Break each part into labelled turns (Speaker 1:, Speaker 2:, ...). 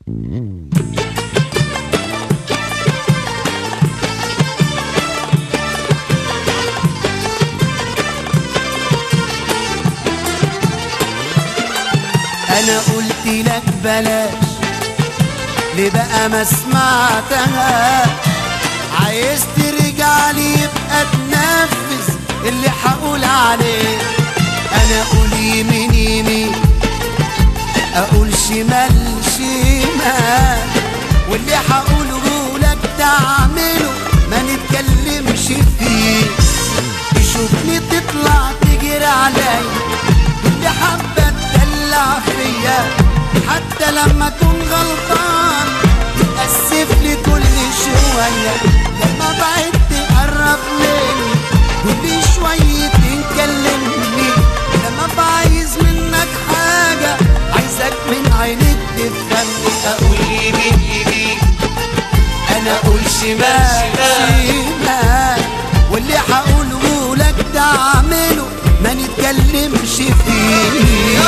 Speaker 1: انا قلت لك بلاش ليه بقى ما سمعتها عايز ترجع لي يبقى تنفذ اللي هقول عليه انا اقول يمين يمين اقول شمال شمال واللي هقوله لك تعمله ما نتكلمش فيه تشوفني تطلع تجري عليا اللي حابه تدلع فيا حتى لما اكون غلطان تتأسف لي كل شوية لما بعدت تقرب مني كل شوية تكلمني لما بعايز منك حاجة عايزك من عينيك تفهمني أقول يمين يمين أنا أقول شمال شمال واللي هقوله لك تعمله ما نتكلمش فيه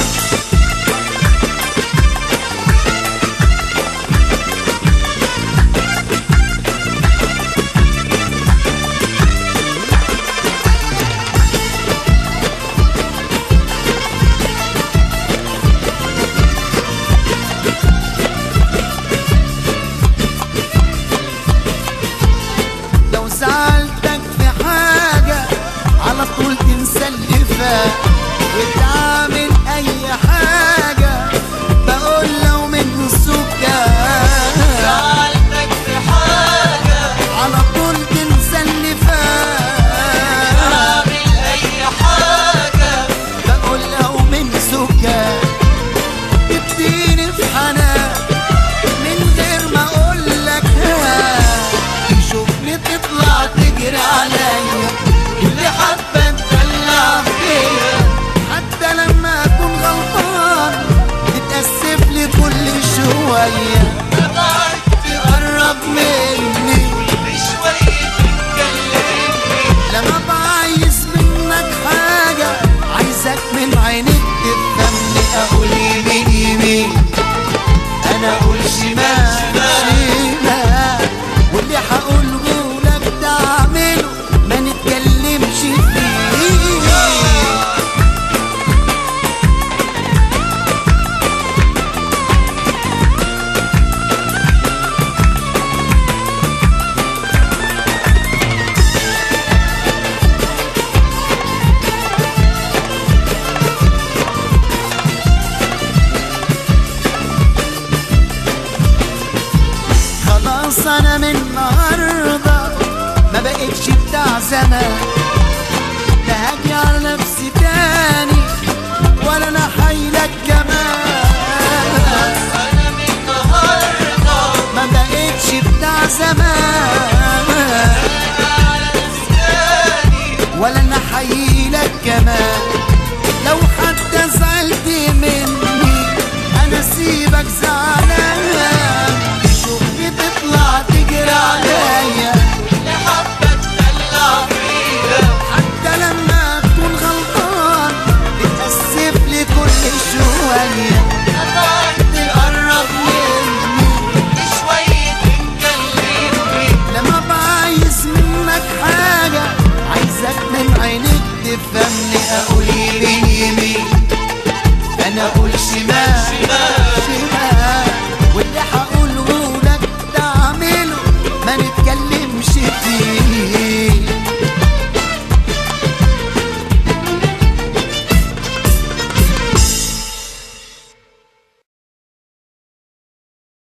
Speaker 1: لو سألتك في حاجة على طول تنسى اللي فات وتعمل أي حاجة بقول لو من سكات
Speaker 2: سألتك في حاجة
Speaker 1: على طول تنسى اللي فات
Speaker 2: أعمل أي حاجة
Speaker 1: بقول لو من سكات تديني في حنان من غير ما اقول لك تشوفني تطلع تجري عليا اللي حابه تدلع فيا حتى لما اكون غلطان تتاسف لي كل شويه
Speaker 2: بعد
Speaker 1: تقرب مني
Speaker 2: كل شوية تتكلمني
Speaker 1: لما بعايز منك حاجة عايزك من عينيك تفهمني أقول يمين يمين أنا أقول شمال شمال واللي هقوله لك تعمله ما نتكلمش فيه خلاص انا من النهارده ما بقتش بتاع زمان لا هاجي على نفسي تاني ولا انا حايلك